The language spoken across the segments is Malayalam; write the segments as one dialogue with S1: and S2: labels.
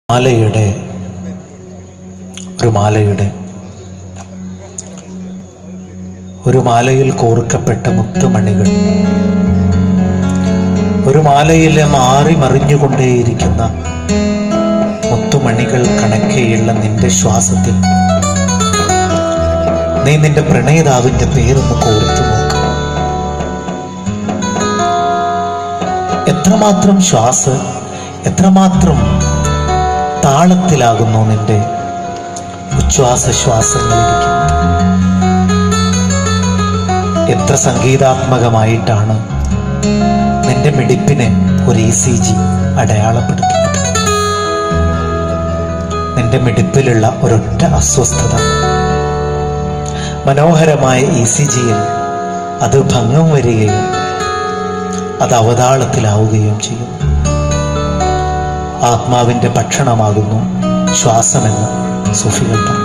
S1: മാലയുടെ ഒരു മാലയുടെ ഒരു മാലയിൽ കോർക്കപ്പെട്ട മുത്തുമണികൾ ഒരു മാലയിലെ മാറി മറിഞ്ഞുകൊണ്ടേയിരിക്കുന്ന മുത്തുമണികൾ കണക്കെയുള്ള നിന്റെ ശ്വാസത്തിൽ നീ നിന്റെ പ്രണയിതാവിന്റെ പേരൊന്ന് കോർത്തു നോക്ക് എത്രമാത്രം ശ്വാസ എത്രമാത്രം താളത്തിലാകുന്നു നിന്റെ ഉച്ഛ്വാസ ശ്വാസങ്ങളിരിക്കും എത്ര സംഗീതാത്മകമായിട്ടാണ് നിന്റെ മിടിപ്പിനെ ഒരു ഇ സി ജി അടയാളപ്പെടുത്തുന്നത് നിന്റെ മിടിപ്പിലുള്ള ഒരൊറ്റ അസ്വസ്ഥത മനോഹരമായ ഇ സി ജിയിൽ അത് ഭംഗം വരികയും അത് അവതാളത്തിലാവുകയും ചെയ്യും ആത്മാവിന്റെ ഭക്ഷണമാകുന്നു ശ്വാസമെന്ന് സൂഫികൾ പറഞ്ഞു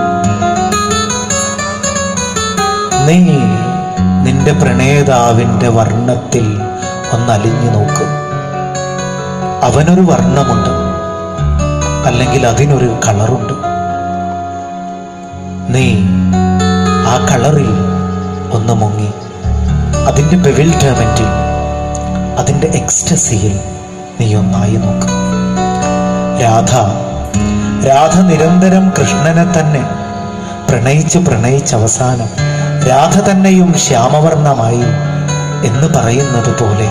S1: നീ നിന്റെ പ്രണേതാവിന്റെ വർണ്ണത്തിൽ ഒന്നലിഞ്ഞു നോക്ക് അവനൊരു വർണ്ണമുണ്ട് അല്ലെങ്കിൽ അതിനൊരു കളറുണ്ട് നീ ആ കളറിൽ ഒന്ന് മുങ്ങി അതിൻ്റെ ബെവിൽഡമെന്റിൽ അതിൻ്റെ എക്സ്റ്റസിയിൽ നീ ഒന്നായി നോക്ക് രാധ രാധ നിരന്തരം കൃഷ്ണനെ തന്നെ പ്രണയിച്ച് പ്രണയിച്ച് അവസാനം രാധ തന്നെയും ശ്യാമവർണ്ണമായി എന്ന് പറയുന്നത് പോലെ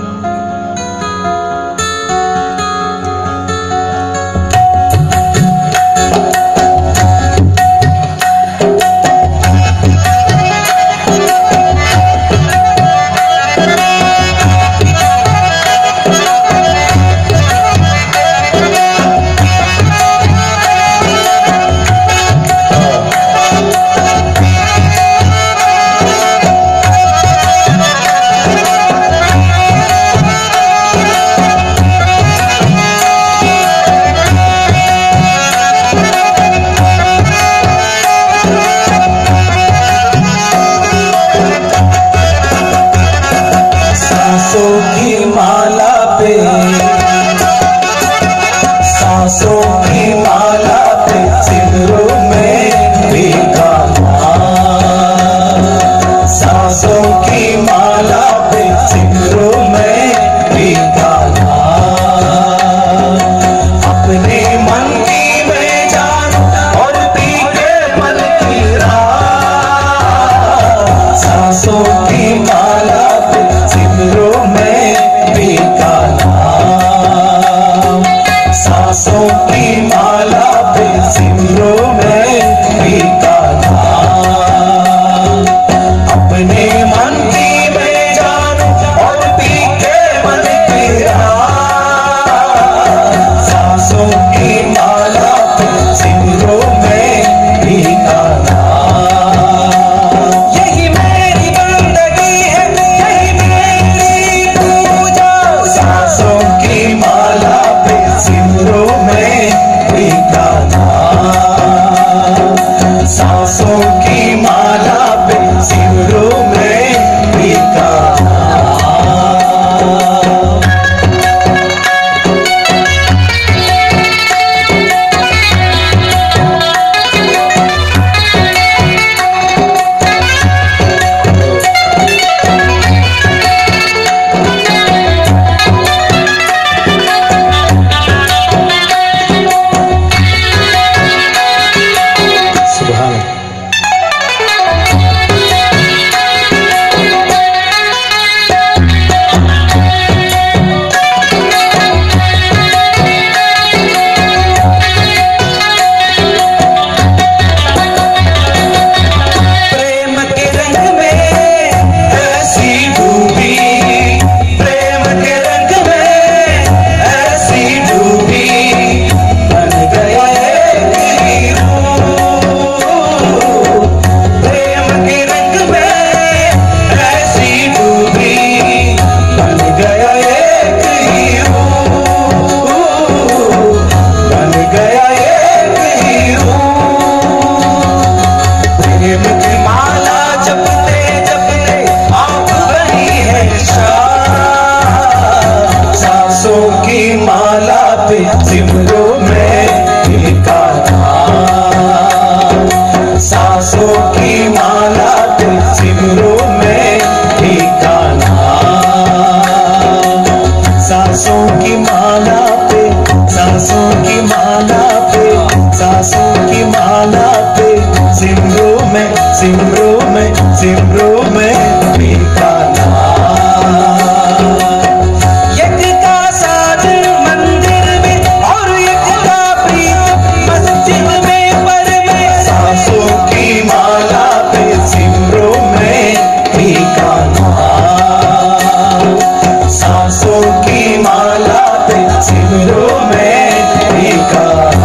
S1: सांसों की माला पे सांसों की माला पे सिमरों में भी गाना सांसों की माला पे सिमरों में भी गाना अपने मन की में जान और पी के मन की राह सांसों की माला पे सिमरों में भी गाना सांसों की माला पे सिमरों में भी गाना अपने मन की में जान और पी के मन की राह सांसों की माला पे सिमरों में भी गाना यही मेरी बंदगी है यही मेरी पूजा सांसों की माला पे सिमरों में भी गाना सिमरू में पीका यज्ञ का साज मंदिर में और यज्ञ का प्रीत मस्जिद में पर में सांसों की माला पे सिमरू में पीका सांसों की माला पे सिमरू में पीका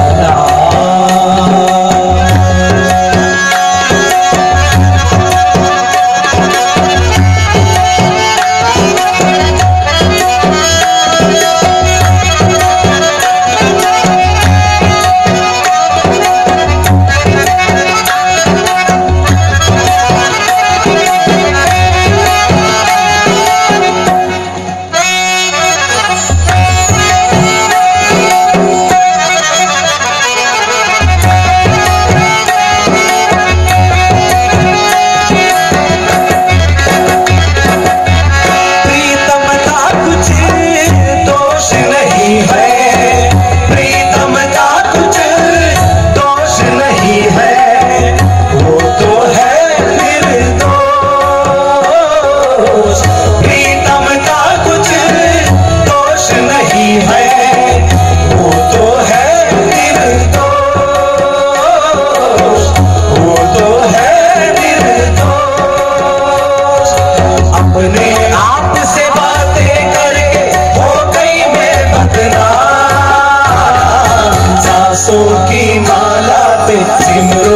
S1: प्रीतम का कुछ दोष नहीं है प्रीतम का कुछ दोष नहीं है वो तो है निर्दोष प्रीतम का कुछ दोष नहीं है वो तो है निर्दोष वो तो है निर्दोष अपने आप से बातें करके हो गई मैं बदनाम सांसों की माला पे सिमरो